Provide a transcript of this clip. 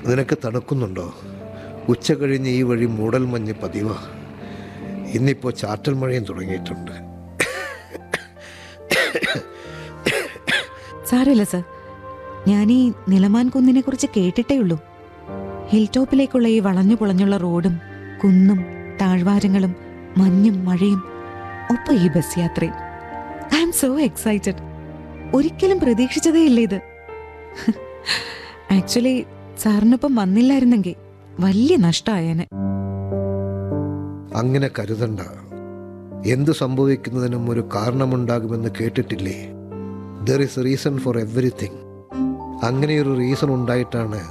നിനക്ക് തണുക്കുന്നുണ്ടോ ഉച്ച കഴിഞ്ഞ് ഈ വഴി മൂടൽ മഞ്ഞ് പതിവാ ഇന്നിപ്പോൾ ചാറ്റൽ മഴയും തുടങ്ങിയിട്ടുണ്ട് സാരമില്ല സർ ഞാൻ ഈ നിലമാൻ കുന്നിനെ കുറിച്ച് കേട്ടിട്ടേ ഉള്ളൂ ഹിൽ ടോപ്പിലേക്കുള്ള ഈ വളഞ്ഞു പൊളഞ്ഞുള്ള റോഡും കുന്നും താഴ്വാരങ്ങളും മഞ്ഞും മഴയും ഒപ്പം ഈ ബസ് യാത്രയും ഐ ആം സോ എക്സൈറ്റഡ് ഒരിക്കലും പ്രതീക്ഷിച്ചതേ ഇല്ല ഇത് ആക്ച്വലി സാറിനൊപ്പം വന്നില്ലായിരുന്നെങ്കിൽ വലിയ നഷ്ടമായേനെ അങ്ങനെ കരുതണ്ട എന്തു സംഭവിക്കുന്നതിനും ഒരു കാരണമുണ്ടാകുമെന്ന് കേട്ടിട്ടില്ലേ there is reason for everything അങ്ങനെയൊരു റീസൺ ഉണ്ടായിട്ടാണ്